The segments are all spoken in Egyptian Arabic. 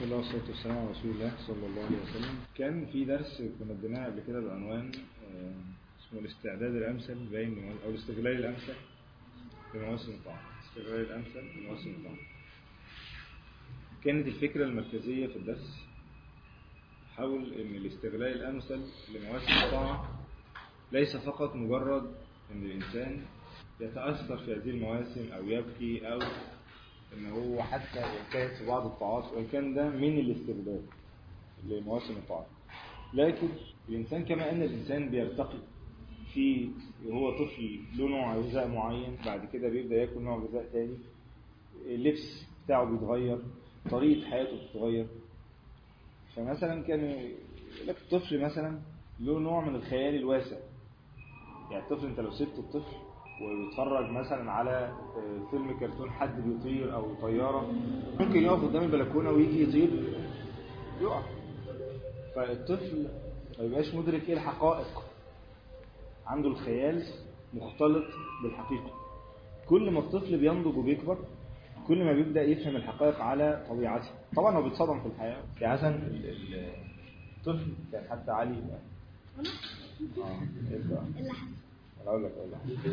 بسم الله والصلاة والسلام على رسول الله صلى الله عليه وسلم كان في درس كنا اديناه قبل كده بعنوان آه، اسمه الاستعداد الأمثل بين أو الاستغلال الأمثل لمواسم الطعام الاستغلال الأمثل لمواسم الطعام كانت الفكرة المركزية في الدرس حول أن الاستغلال الأمثل لمواسم الطاعة ليس فقط مجرد أن الإنسان يتأثر في هذه المواسم أو يبكي أو ان هو حتى يجتهد في بعض الطاعات وان كان ده من الاستغلال لمواسم الطاعات لكن الانسان كما ان الانسان بيرتقي في وهو طفل له نوع غذاء معين بعد كده بيبدا ياكل نوع غذاء تاني اللبس بتاعه بيتغير طريقه حياته بتتغير فمثلا كان يقول لك الطفل مثلا له نوع من الخيال الواسع يعني الطفل انت لو سبت الطفل ويتفرج مثلا على فيلم كرتون حد بيطير او طياره ممكن يقف قدام البلكونه ويجي يطير يقع فالطفل ما يبقاش مدرك ايه الحقائق عنده الخيال مختلط بالحقيقه كل ما الطفل بينضج وبيكبر كل ما بيبدا يفهم الحقائق على طبيعته طبعا هو بيتصدم في الحياه يعني مثلا الطفل كان حتى علي اه ايه بقى اللي حصل اقول لك اقول لك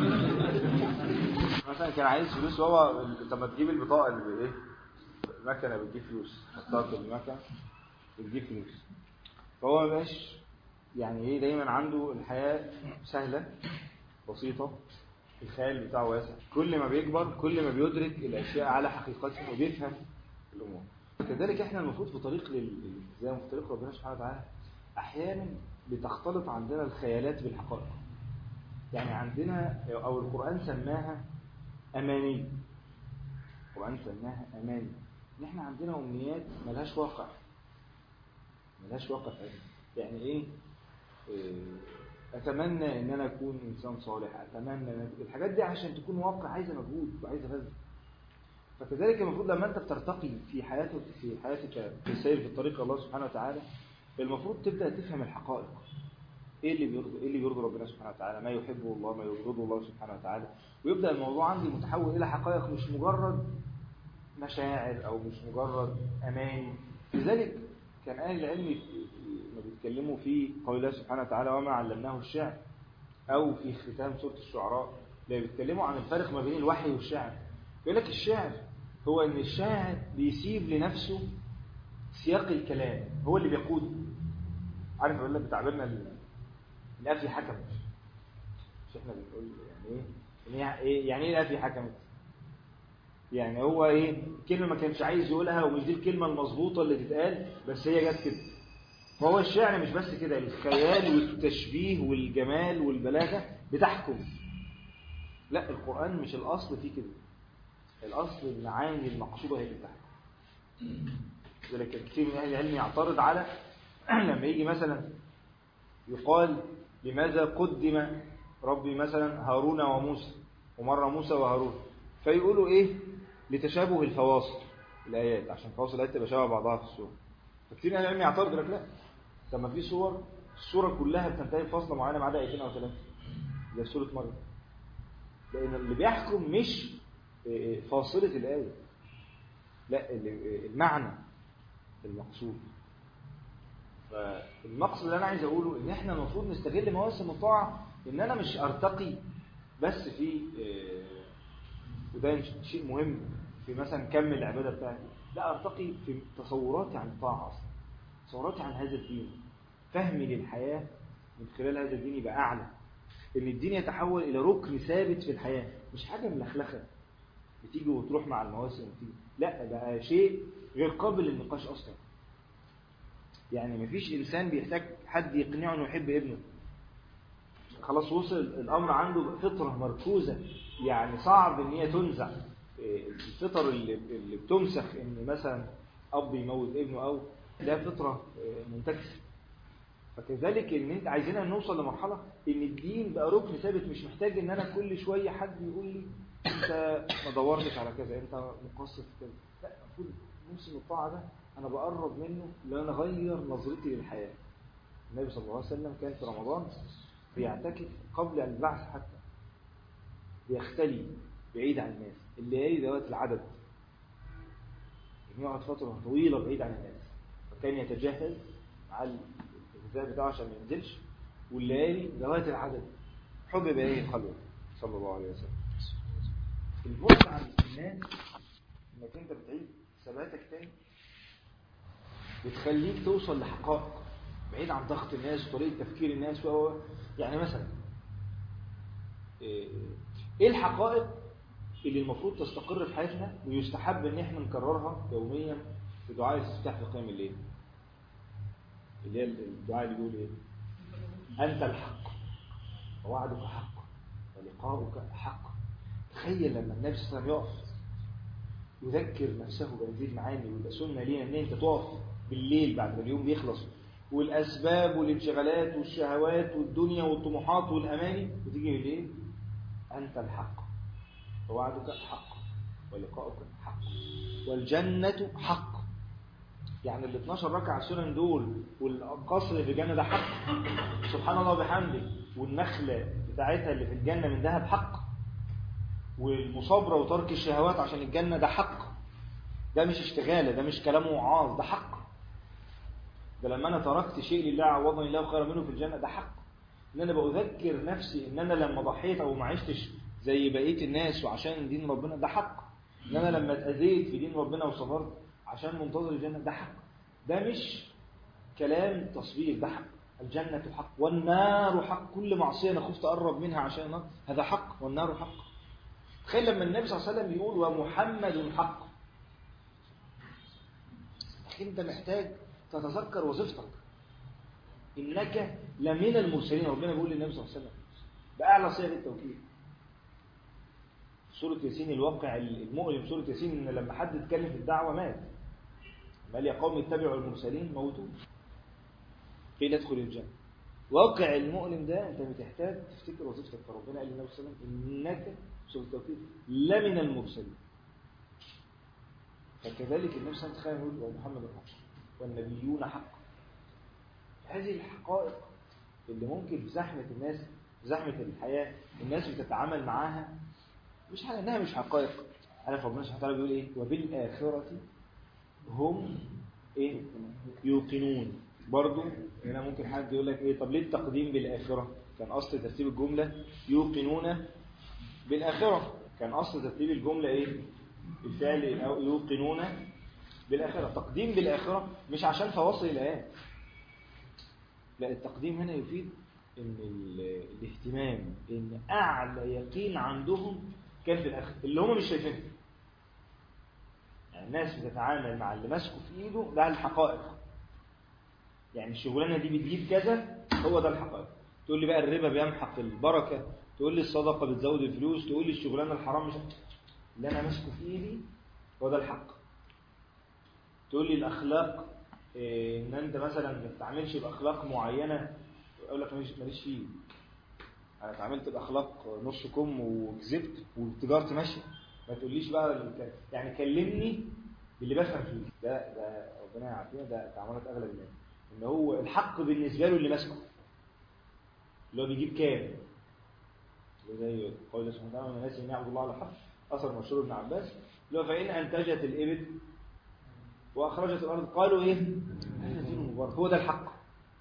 مثلا كان عايز فلوس وهو طب ما تجيب البطاقه اللي بايه المكنه بتجيب فلوس حطها في المكنه بتجيب فلوس فهو ما بقاش يعني ايه دايما عنده الحياه سهله بسيطه الخيال بتاعه واسع كل ما بيكبر كل ما بيدرك الاشياء على حقيقتها وبيفهم الامور كذلك احنا المفروض في طريق للالتزام في طريق ربنا سبحانه وتعالى احيانا بتختلط عندنا الخيالات بالحقائق يعني عندنا أو القرآن سماها أماني القرآن سماها أماني إن إحنا عندنا أمنيات ملهاش واقع ملهاش واقع يعني إيه أتمنى إن أنا أكون إنسان صالح أتمنى إن الحاجات دي عشان تكون واقع عايزة مجهود وعايزة بذل فكذلك المفروض لما أنت بترتقي في حياتك في حياتك في السير في طريق الله سبحانه وتعالى المفروض تبدأ تفهم الحقائق ايه اللي بيرضي ايه اللي بيرضي ربنا سبحانه وتعالى ما يحبه الله ما يرضيه الله سبحانه وتعالى ويبدا الموضوع عندي متحول الى حقائق مش مجرد مشاعر او مش مجرد اماني لذلك كان اهل العلم ما بيتكلموا في قول الله سبحانه وتعالى وما علمناه الشعر او في ختام سوره الشعراء لا بيتكلموا عن الفرق ما بين الوحي والشعر يقول لك الشعر هو ان الشاعر بيسيب لنفسه سياق الكلام هو اللي بيقوده عارف اقول لك بتعبيرنا الافي حكمت مش احنا بنقول يعني ايه يعني ايه الافي حكمت يعني هو ايه كلمه ما كانش عايز يقولها ومش دي الكلمه المظبوطه اللي تتقال بس هي جت كده فهو الشعر مش بس كده الخيال والتشبيه والجمال والبلاغه بتحكم لا القران مش الاصل فيه كده الاصل المعاني المقصوده هي اللي بتحكم لذلك كثير من اهل العلم يعترض على لما يجي مثلا يقال لماذا قدم ربي مثلا هارون وموسى ومرة موسى وهارون فيقولوا ايه لتشابه الفواصل الايات عشان فواصل الايات تبقى شبه بعضها في السوره فكتير من العلم يعترض لك لا طب ما في صور السوره كلها بتنتهي بفاصله معينه ما عدا ايتين او ثلاثه زي سوره مريم لان اللي بيحكم مش فاصله الايه لا المعنى المقصود فالمقصد اللي انا عايز اقوله ان احنا المفروض نستغل مواسم الطاعه ان انا مش ارتقي بس في وده شيء مهم في مثلا كم العباده بتاعتي لا ارتقي في تصوراتي عن الطاعه اصلا تصوراتي عن هذا الدين فهمي للحياه من خلال هذا الدين يبقى اعلى ان الدين يتحول الى ركن ثابت في الحياه مش حاجه ملخلخه بتيجي وتروح مع المواسم وتيجي لا بقى شيء غير قابل للنقاش اصلا يعني مفيش إنسان بيحتاج حد يقنعه إنه يحب ابنه خلاص وصل الأمر عنده فطرة مركوزة يعني صعب إن هي تنزع الفطر اللي, اللي بتمسخ إن مثلا أب يموت ابنه أو ده فطرة منتكسة فكذلك إن أنت عايزين نوصل لمرحلة إن الدين بقى ركن ثابت مش محتاج إن أنا كل شوية حد يقول لي أنت ما دورتش على كذا أنت مقصر في كذا لا المفروض موسم الطاعة ده أنا بقرب منه لأن أغير نظرتي للحياة النبي صلى الله عليه وسلم كان في رمضان بيعتكف قبل البعث حتى بيختلي بعيد عن الناس الليالي ذوات العدد كان يقعد فترة طويلة بعيد عن الناس فكان يتجهز مع الغذاء بتاعه عشان ما ينزلش والليالي لغاية العدد حب إليه الخلوة صلى الله عليه وسلم البعد عن الناس انك انت بتعيد ثباتك تاني بتخليك توصل لحقائق بعيد عن ضغط الناس وطريقة تفكير الناس و يعني مثلا ايه الحقائق اللي المفروض تستقر في حياتنا ويستحب ان احنا نكررها يوميا في دعاء الاستفتاح في قيام الليل اللي هي الدعاء اللي بيقول ايه انت الحق ووعدك حق ولقاؤك حق تخيل لما النبي صلى الله عليه وسلم يقف يذكر نفسه بهذه المعاني ويبقى سنه لينا ان انت تقف بالليل بعد ما اليوم بيخلص والاسباب والانشغالات والشهوات والدنيا والطموحات والاماني وتيجي بالليل انت الحق ووعدك حق ولقاؤك حق والجنة حق يعني ال 12 ركعة السنن دول والقصر في الجنة ده حق سبحان الله وبحمده والنخلة بتاعتها اللي في الجنة من ذهب حق والمصابرة وترك الشهوات عشان الجنة ده حق ده مش اشتغالة ده مش كلام وعاظ ده حق ده لما أنا تركت شيء لله عوضني الله خيرا منه في الجنة ده حق إن أنا بأذكر نفسي إن أنا لما ضحيت أو ما عشتش زي بقية الناس وعشان دين ربنا ده حق إن أنا لما اتأذيت في دين ربنا وصبرت عشان منتظر الجنة ده حق ده مش كلام تصوير ده حق الجنة حق والنار حق كل معصية أنا خفت أقرب منها عشان النار هذا حق والنار حق تخيل لما النبي صلى الله عليه وسلم بيقول ومحمد حق أنت محتاج تتذكر وظيفتك إنك لمن المرسلين ربنا بيقول للنبي صلى الله عليه وسلم بأعلى صيغ التوكيد سورة ياسين الواقع المؤلم سورة ياسين إن لما حد اتكلم في الدعوة مات قال يا قوم اتبعوا المرسلين موتوه قيل ادخل الجنة واقع المؤلم ده انت بتحتاج تفتكر وظيفتك فربنا قال للنبي صلى الله عليه وسلم انك سورة التوكيد لمن المرسلين فكذلك النبي صلى الله عليه وسلم يقول ومحمد حق والنبيون حق هذه الحقائق اللي ممكن في زحمة الناس في زحمة الحياة الناس بتتعامل معاها مش حاجة انها مش حقائق عارف ربنا سبحانه وتعالى بيقول ايه وبالآخرة هم ايه يوقنون برضو هنا ممكن حد يقول لك ايه طب ليه التقديم بالآخرة كان أصل ترتيب الجملة يوقنون بالآخرة كان أصل ترتيب الجملة ايه الفعل أو يوقنون بالآخرة تقديم بالآخرة مش عشان فواصل الآيات لا التقديم هنا يفيد ان الاهتمام ان اعلى يقين عندهم كان في الاخر اللي هم مش شايفينه يعني الناس بتتعامل مع اللي ماسكه في ايده ده الحقائق يعني الشغلانه دي بتجيب كذا هو ده الحقائق تقول لي بقى الربا بيمحق البركه تقول لي الصدقه بتزود الفلوس تقول لي الشغلانه الحرام مش اللي انا ماسكه في ايدي هو ده الحق تقول لي الاخلاق إيه ان انت مثلا ما تتعاملش باخلاق معينه اقول لك ماليش ماليش فيه انا اتعاملت باخلاق نص كم وكذبت وتجارتي ماشيه ما تقوليش بقى يعني كلمني باللي بفهم فيه ده ده ربنا يعافينا ده تعاملات اغلب الناس ان هو الحق بالنسبه له اللي ماسكه اللي هو بيجيب كام اللي زي قول الله سبحانه وتعالى الناس ان يعبدوا الله على حق اثر مشهور ابن عباس اللي هو فان انتجت الابل واخرجت الارض قالوا ايه هذا دين مبارك هو ده الحق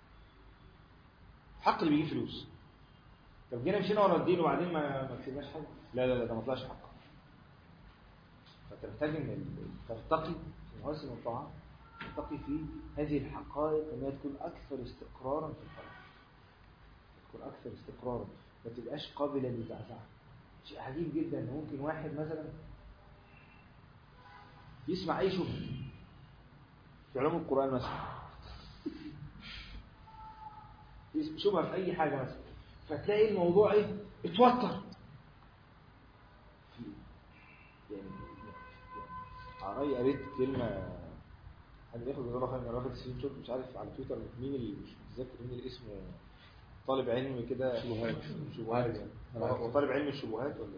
الحق اللي بيجيب فلوس طب جينا مشينا ورا الدين وبعدين ما ما كسبناش حاجه لا لا لا ده ما طلعش حق فانت محتاج ان ترتقي في مواسم الطاعات ترتقي في هذه الحقائق ان هي تكون اكثر استقرارا في القلب تكون اكثر استقرارا ما تبقاش قابله للزعزعه شيء عجيب جدا ان ممكن واحد مثلا يسمع اي شبهه في علوم القران مثلا شبهه في اي حاجه مثلا فتلاقي الموضوع ايه اتوتر يعني عراي قريت كلمه حد بياخد جزاه الله خير انا واخد سكرين شوت مش عارف على تويتر مين اللي مش متذكر مين اللي اسمه طالب علم كده شبهات شبهات يعني هو طالب علم الشبهات ولا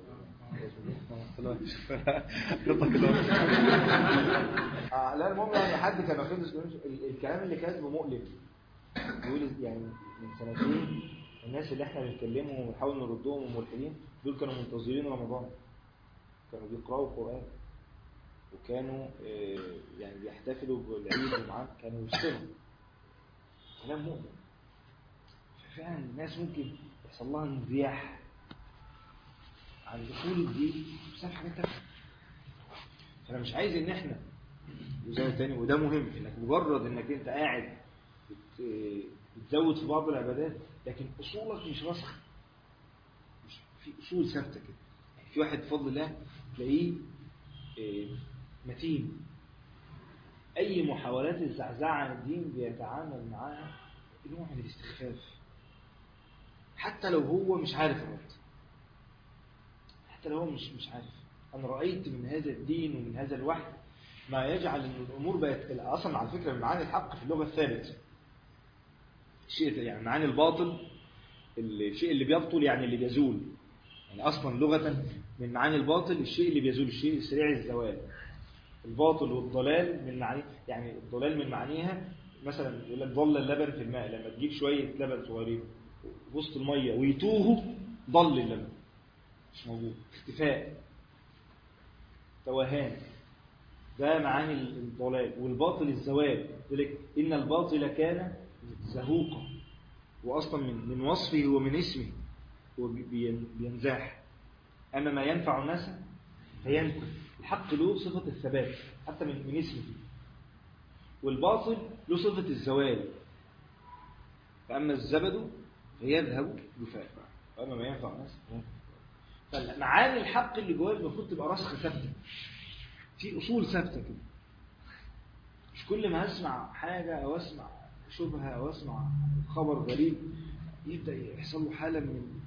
آه لا المهم يعني حد كان واخد الكلام اللي كاتبه مؤلم بيقول يعني من سنتين الناس اللي احنا بنكلمهم ونحاول نردهم وملحدين دول كانوا منتظرين رمضان كانوا بيقرأوا القرآن وكانوا آه، يعني بيحتفلوا بالعيد ومعاه كانوا يفطروا كلام مؤمن ففعلا الناس ممكن يحصل لها انزياح عن دخول الدين بسبب حاجات تافهه فانا مش عايز ان احنا وزي تاني وده مهم انك مجرد انك انت قاعد بت- بتزود في بعض العبادات لكن اصولك مش راسخه مش في اصول ثابته كده يعني في واحد بفضل الله تلاقيه آه، متين اي محاولات الزعزعه عن الدين بيتعامل معاها بنوع من الاستخفاف حتى لو هو مش عارف الرد حتى لو هو مش مش عارف انا رايت من هذا الدين ومن هذا الوحي ما يجعل ان الامور بقت اصلا على فكره من معاني الحق في اللغه الثابت الشيء يعني معاني الباطل الشيء اللي بيبطل يعني اللي بيزول يعني اصلا لغه من معاني الباطل الشيء اللي بيزول الشيء سريع الزوال الباطل والضلال من معاني يعني الضلال من معانيها مثلا يقول لك ضل اللبن في الماء لما تجيب شويه لبن صغيرين وسط الميه ويتوهوا ضل اللبن مش موجود اختفاء توهان ده معاني الضلال والباطل الزوال يقول لك ان الباطل كان زهوقا واصلا من من وصفه ومن اسمه هو بي- بين- بينزاح اما ما ينفع الناس فينكف الحق له صفه الثبات حتى من من اسمه والباطل له صفه الزوال فاما الزبد فيذهب جفاء واما ما ينفع الناس فينكف فمعاني الحق اللي جواه المفروض تبقى راسخه ثابته في اصول ثابته كده مش كل ما اسمع حاجه او اسمع شبهه او اسمع خبر غريب يبدا يحصل له حاله من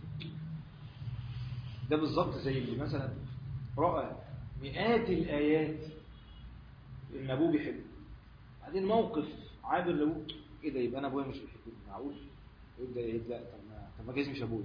ده بالظبط زي اللي مثلا راى مئات الايات ان ابوه بيحبه بعدين موقف عابر لابوه ايه ده يبقى انا ابويا مش بيحبني معقول يبدا يقول لا طب ما طب ما جايز مش ابويا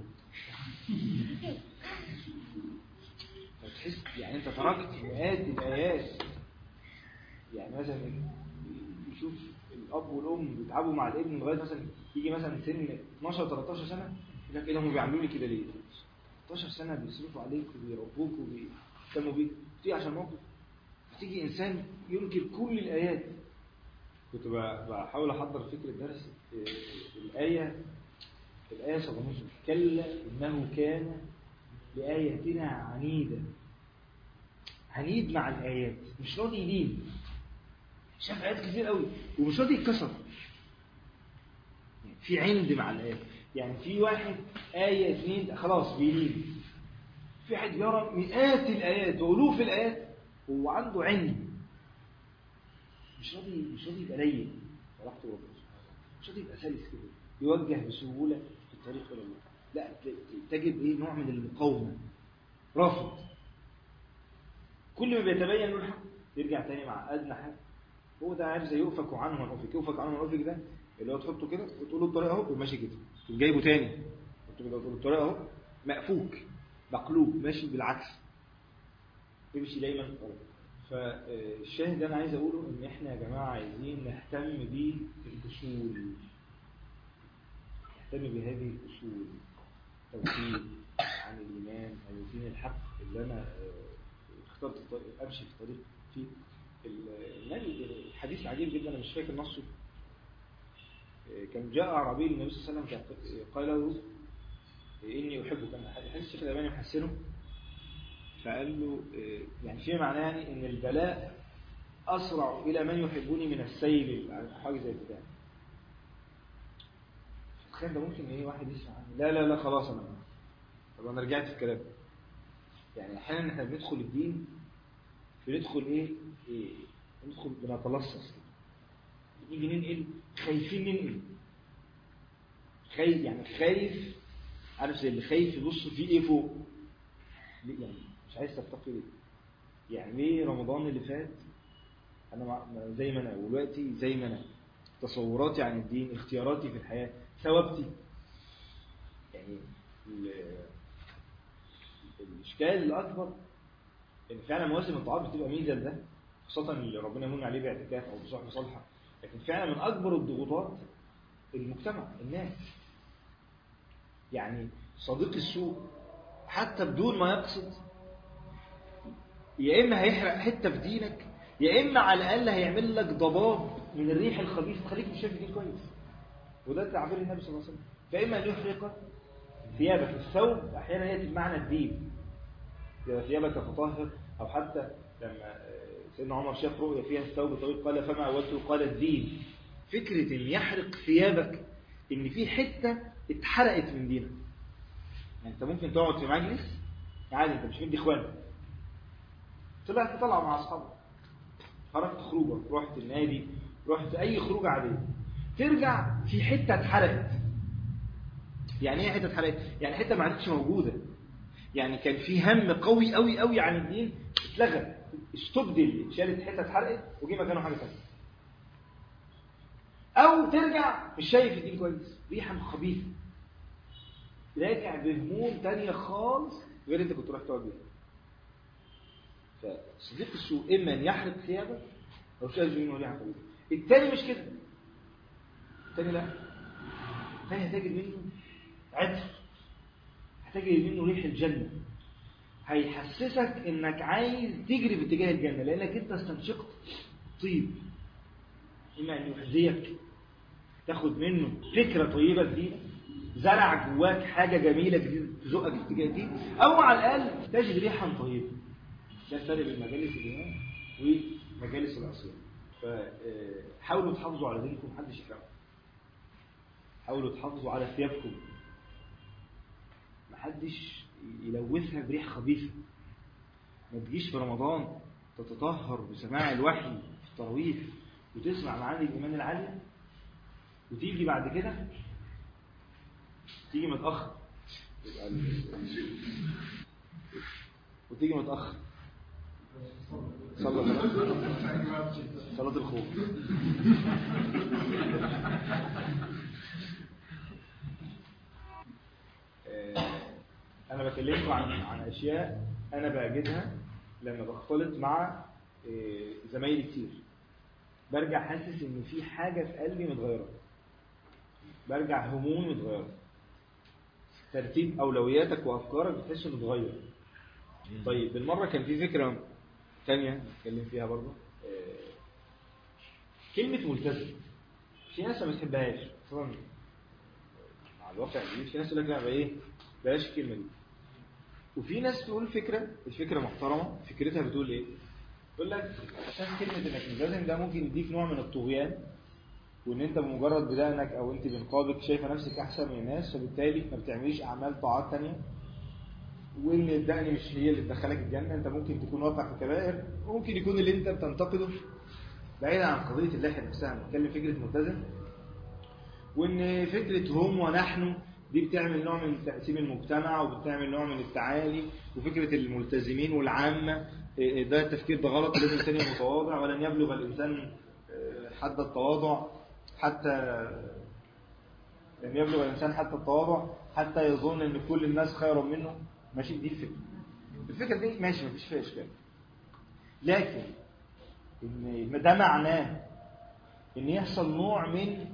فتحس يعني انت تركت مئات الايات يعني مثلا يشوف الاب والام بيتعبوا مع الابن لغايه مثلا يجي مثلا سن 12 13 سنه يقول لك ايه ده هم بيعملوا لي كده ليه؟ 13 سنه بيصرفوا عليك وبيربوك وبيهتموا بيك تيجي عشان موقف فتيجي انسان ينكر كل الايات كنت ب- بحاول احضر فكره درس آه، الايه الايه 17 كلا انه كان لآياتنا عنيدا عنيد مع الآيات مش راضي يلين شاف آيات كتير قوي ومش راضي يتكسر يعني في عند مع الآيات يعني في واحد آية اثنين خلاص بيلين في واحد يرى مئات الآيات وألوف الآيات هو عنده عند مش راضي مش راضي يبقى لين صراحة ربنا سبحانه وتعالى. مش راضي يبقى سلس كده يوجه بسهولة في الطريق إلى الله لا تجد ايه نوع من المقاومة رافض كل ما بيتبين له الحق يرجع تاني مع ادنى حاجه هو ده عارف زي يؤفك عنه من افك يؤفك عنه من افك ده اللي هو تحطه كده وتقول له الطريقه اهو يقوم ماشي كده تقوم جايبه تاني تقول له الطريقه اهو مقفوك مقلوب ماشي بالعكس يمشي دايما غلط فالشاهد اللي انا عايز اقوله ان احنا يا جماعه عايزين نهتم بالاصول نهتم بهذه الاصول توحيد عن الايمان او دين الحق اللي انا آه، اخترت الطريق- امشي في طريق فيه ال- النبي الحديث العجيب جدا انا مش فاكر نصه آه، كان جاء اعرابي للنبي صلى الله عليه وسلم كان- قال له اني احبك كان حديث الشيخ الالباني محسنه فقال له آه، يعني فيما معناه يعني ان البلاء اسرع الى من يحبني من السيل حاجه زي كده تخيل ده ممكن ايه واحد يسمع عنه لا لا لا خلاص انا طب انا رجعت في كلامي يعني احيانا احنا بندخل الدين بندخل ايه, إيه ندخل بنتلصص نيجي ننقل خايفين ننقل خايف يعني خايف عارف زي اللي خايف يبص فيه ايه فوق ليه يعني مش عايز ترتقي ليه يعني ليه رمضان اللي فات انا مع- زي ما انا ودلوقتي زي ما انا تصوراتي عن الدين اختياراتي في الحياه ثوابتي يعني ال- الاشكال الاكبر ان فعلا مواسم الطاعات بتبقى ميزه لده خاصه اللي ربنا يمن عليه باعتكاف او بصحبه صالحه لكن فعلا من اكبر الضغوطات المجتمع الناس يعني صديق السوء حتى بدون ما يقصد يا اما هيحرق حته في دينك يا اما على الاقل هيعمل لك ضباب من الريح الخبيث تخليك مش شايف الدين كويس وده تعبير النبي صلى الله عليه وسلم فاما ان يحرق ثيابك الثوب احيانا ياتي بمعنى الدين إذا ثيابك فطهر او حتى لما سيدنا عمر شاف رؤيا فيها الثوب طويل قال فما اولته قال الدين فكره ان يحرق ثيابك ان في حته اتحرقت من دينك يعني انت ممكن تقعد في مجلس عادي انت مش مدي اخوانك طلعت طلع مع اصحابك خرجت خروجه رحت النادي رحت اي خروجه عاديه ترجع في حته اتحرقت يعني ايه حته اتحرقت يعني حته ما عادتش موجوده يعني كان في هم قوي قوي قوي عن الدين اتلغى استبدل شالت حته اتحرقت وجي مكانه حاجه ثانيه او ترجع مش شايف الدين كويس ريحه خبيثه راجع بهموم تانية خالص غير انت كنت رايح تقعد بيها فصديق السوء اما ان يحرق ثيابك او شايف منه ريحه خبيثه التاني مش كده التاني لا التاني هتجد منه عطر هتجد منه ريح الجنه هيحسسك انك عايز تجري في اتجاه الجنه لانك انت استنشقت طيب اما ان يحذيك تاخد منه فكره طيبه جديده زرع جواك حاجه جميله جديده تزقك في اتجاه دي او على الاقل تجد ريحا طيبه ده الفرق بين مجالس الايمان ومجالس العصيان فحاولوا تحافظوا على دينكم محدش يفهم حاولوا تحافظوا على ثيابكم محدش يلوثها بريح خبيثه ما تجيش في رمضان تتطهر بسماع الوحي في التراويح وتسمع معاني الايمان العاليه وتيجي بعد كده تيجي متاخر وتيجي متاخر صلاه صلاه الخوف انا بكلمكم عن عن اشياء انا بجدها لما بختلط مع زمايلي كتير برجع حاسس ان في حاجه في قلبي متغيره برجع همومي متغيره ترتيب اولوياتك وافكارك بتحس انه اتغير طيب بالمره كان في فكره ثانيه نتكلم فيها برضه كلمه ملتزم في ناس ما بتحبهاش طبعا مع الواقع الجديد في ناس يقول لك لا ايه بلاش الكلمه دي وفي ناس تقول فكره الفكره محترمه فكرتها بتقول ايه يقول لك عشان كلمه انك ملتزم ده ممكن يديك نوع من الطغيان وان انت بمجرد بدانك او انت بنقابك شايفه نفسك احسن من الناس فبالتالي ما بتعمليش اعمال طاعات تانية وان الدقن مش هي اللي تدخلك الجنه انت ممكن تكون واقع في كبائر وممكن يكون اللي انت بتنتقده بعيدا عن قضيه اللحيه نفسها بنتكلم فكره ملتزم وان فكره هم ونحن دي بتعمل نوع من تقسيم المجتمع وبتعمل نوع من التعالي وفكره الملتزمين والعامه ده التفكير ده غلط لازم الانسان يبقى متواضع ولن يبلغ الانسان حد التواضع حتى لم يبلغ الانسان حتى التواضع حتى يظن ان كل الناس خير منه ماشي دي الفكره الفكره دي ماشي مفيش فيها اشكال لكن ان ده معناه ان يحصل نوع من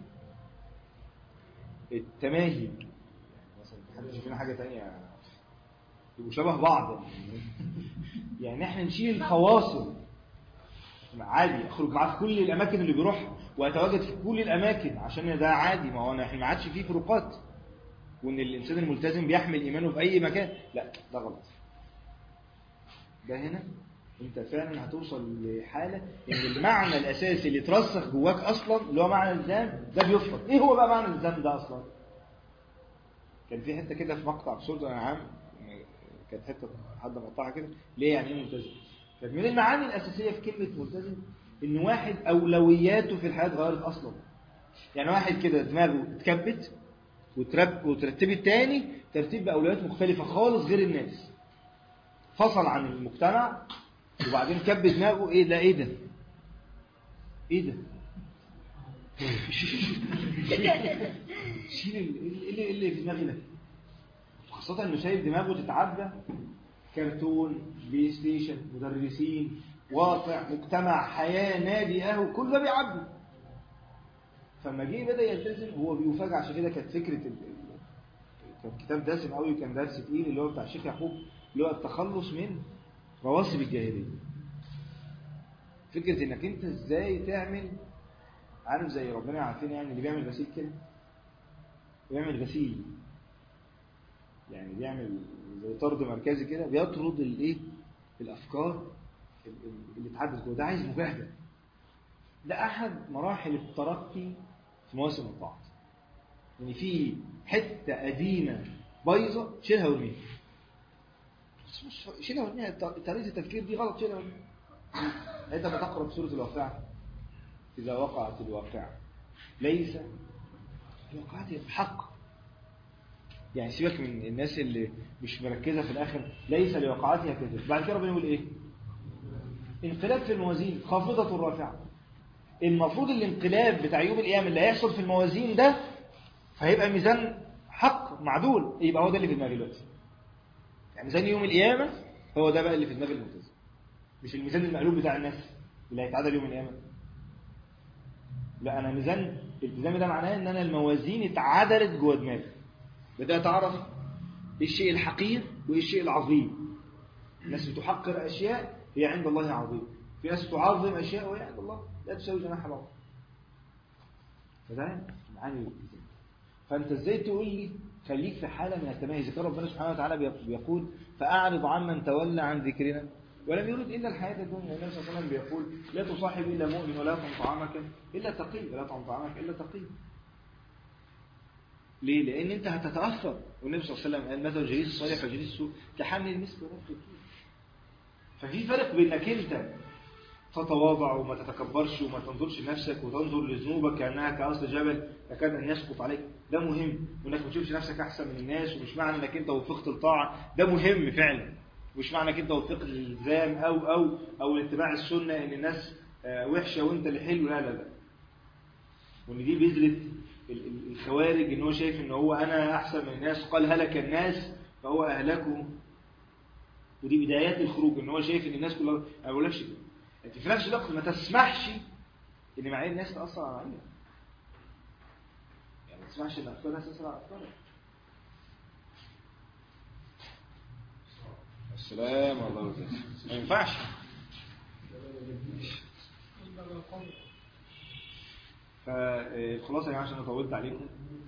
التماهي مثلا محدش فينا حاجه ثانيه يبقوا شبه بعض يعني احنا نشيل الفواصل عادي اخرج معاه في كل الاماكن اللي بيروحها واتواجد في كل الاماكن عشان ده عادي ما هو احنا ما عادش فيه فروقات وان الانسان الملتزم بيحمل ايمانه في اي مكان لا ده غلط ده هنا انت فعلا هتوصل لحاله ان المعنى الاساسي اللي اترسخ جواك اصلا اللي هو معنى الالزام ده بيفقد ايه هو بقى معنى الالزام ده اصلا كان في حته كده في مقطع في سوره الانعام كانت حته حد مقطعها كده ليه يعني ايه ملتزم كانت من المعاني الاساسيه في كلمه ملتزم ان واحد اولوياته في الحياه اتغيرت اصلا يعني واحد كده دماغه اتكبت وترب وترتبت تاني ترتيب باولويات مختلفه خالص غير الناس فصل عن المجتمع وبعدين كب دماغه ايه ده ايه ده ايه ده شيل اللي اللي في دماغي ده خاصة انه شايف دماغه تتعدى كرتون بلاي ستيشن مدرسين واقع مجتمع حياة نادي قهوة كل ده بيعدي فلما جه بدأ يلتزم هو بيفاجئ عشان كده كانت فكرة ال... كان كتاب دسم قوي وكان درس تقيل اللي هو بتاع الشيخ يعقوب اللي هو التخلص من رواسب الجاهلية فكرة انك انت ازاي تعمل عارف زي ربنا عارفين يعني اللي بيعمل غسيل كده بيعمل غسيل يعني بيعمل زي طرد مركزي كده بيطرد الايه الافكار اللي اتعدت جوه ده عايز مجاهده ده احد مراحل الترقي في مواسم الطاعات يعني في حته قديمه بايظه شيلها وارميها شيلها وارميها طريقه التفكير دي غلط شيلها وارميها انت لما تقرا في سوره الواقعه اذا وقعت الواقعه ليس الواقعه حق يعني سيبك من الناس اللي مش مركزه في الاخر ليس لوقعتها كذب بعد كده ربنا يقول ايه انقلاب في الموازين خافضه رافعه المفروض الانقلاب بتاع يوم القيامه اللي هيحصل في الموازين ده فهيبقى ميزان حق معدول يبقى هو ده اللي في دماغي دلوقتي يعني ميزان يوم القيامه هو ده بقى اللي في دماغ الملتزم مش الميزان المقلوب بتاع الناس اللي هيتعدل يوم القيامه لا انا ميزان الالتزامي ده معناه ان انا الموازين اتعدلت جوه دماغي بدات اعرف ايه الشيء الحقير وايه الشيء العظيم الناس بتحقر اشياء هي عند الله عظيم في ناس تعظم اشياء وهي عند الله لا تساوي جناح بعض فده معاني الالتزام فانت ازاي تقول لي خليك في حاله من التميز كان ربنا سبحانه وتعالى بيقول فاعرض عمن تولى عن ذكرنا ولم يرد الا الحياه الدنيا النبي صلى الله عليه وسلم بيقول لا تصاحب الا مؤمن ولا تطعم طعامك الا تقي ولا تطعم طعامك الا تقي ليه؟ لأن أنت هتتأثر والنبي صلى الله عليه وسلم قال مثل جليس الصالح وجليس السوء كحمل المسك ونفخ الطين ففي فرق بين انك انت تتواضع وما تتكبرش وما تنظرش لنفسك وتنظر لذنوبك كانها كاصل جبل يكاد ان يسقط عليك ده مهم وانك ما تشوفش نفسك احسن من الناس ومش معنى انك انت وفقت الطاعه ده مهم فعلا مش معنى انك انت وفقت الالزام او او او اتباع السنه ان الناس وحشه وانت اللي حلو لا لا لا وان دي بذره الخوارج ان هو شايف ان هو انا احسن من الناس قال هلك الناس فهو اهلكه ودي بدايات الخروج ان هو شايف ان الناس كلها انا ما بقولكش كده انت في نفس الوقت ما تسمحش ان معايير الناس تاثر على معاييرك يعني ما تسمحش ان افكار الناس تاثر على افكارك السلام الله وبركاته ما ينفعش فالخلاصه يا جماعه عشان انا طولت عليكم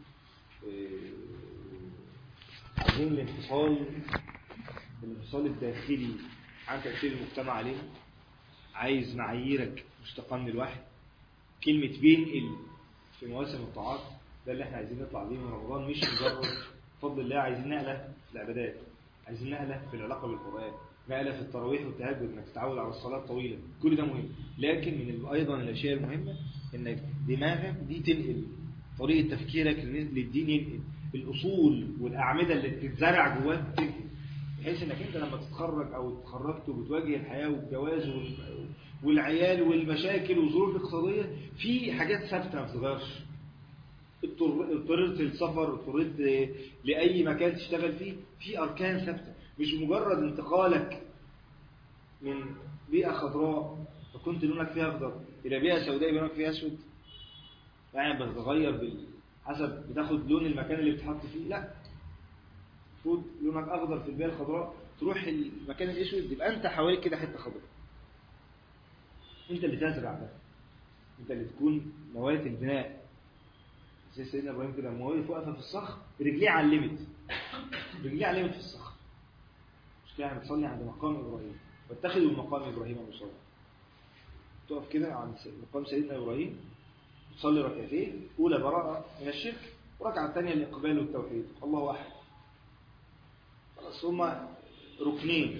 عايزين الانفصال الانفصال الداخلي عن تأثير المجتمع علينا عايز معاييرك مشتقة من الوحي كلمة بينقل في مواسم الطاعات ده اللي احنا عايزين نطلع بيه من رمضان مش مجرد بفضل الله عايزين نقلة في العبادات عايزين نقلة في العلاقة بالقرآن نقلة في التراويح والتهجد انك تتعود على الصلاة الطويلة كل ده مهم لكن من ايضا الاشياء المهمة انك دماغك دي تنقل طريقة تفكيرك للدين ينقل الاصول والاعمدة اللي بتتزرع جواك تنقل بحيث انك انت لما تتخرج او اتخرجت وبتواجه الحياه والجواز والعيال والمشاكل والظروف الاقتصاديه في حاجات ثابته ما بتتغيرش اضطررت للسفر اضطررت لاي مكان تشتغل فيه في اركان ثابته مش مجرد انتقالك من بيئه خضراء فكنت لونك فيها اخضر الى بيئه سوداء لونك فيها اسود يعني بتتغير حسب بتاخد لون المكان اللي بتحط فيه لا المفروض لونك اخضر في البيئه الخضراء تروح المكان الاسود يبقى انت حواليك كده حته خضراء انت اللي تزرع ده انت اللي تكون مواد البناء زي سيدنا ابراهيم كده لما وقف واقفه في الصخر رجليه علمت رجليه علمت في الصخر مش كده بتصلي عند مقام ابراهيم واتخذوا مقام ابراهيم مصلى تقف كده عند مقام سيدنا ابراهيم تصلي ركعتين اولى براءه من الشرك وركعه الثانيه الاقبال والتوحيد الله احد خلاص هما ركنين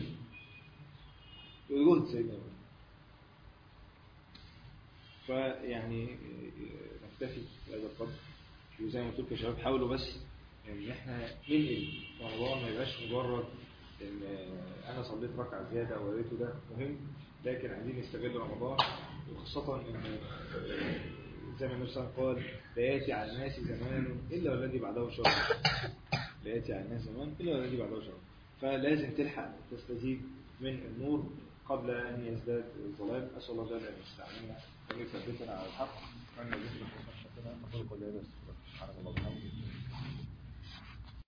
جهد سيدنا ابراهيم فيعني نكتفي بهذا القدر وزي ما قلت لكم يا شباب حاولوا بس ان يعني احنا ننقل رمضان ما يبقاش مجرد ان انا صليت ركعه زياده او قريته ده مهم لكن عايزين نستغل رمضان وخاصه ان زي ما النبي صلى الله عليه وسلم قال لا ياتي على الناس زمان الا والذي بعده شر لا ياتي على الناس زمان الا والذي بعده شر فلازم تلحق تستزيد من النور قبل ان يزداد الظلام اسال الله جل ان يستعملنا وان يثبتنا على الحق وان يجزينا خيرا اقول قولي هذا سبحانك اللهم وبحمدك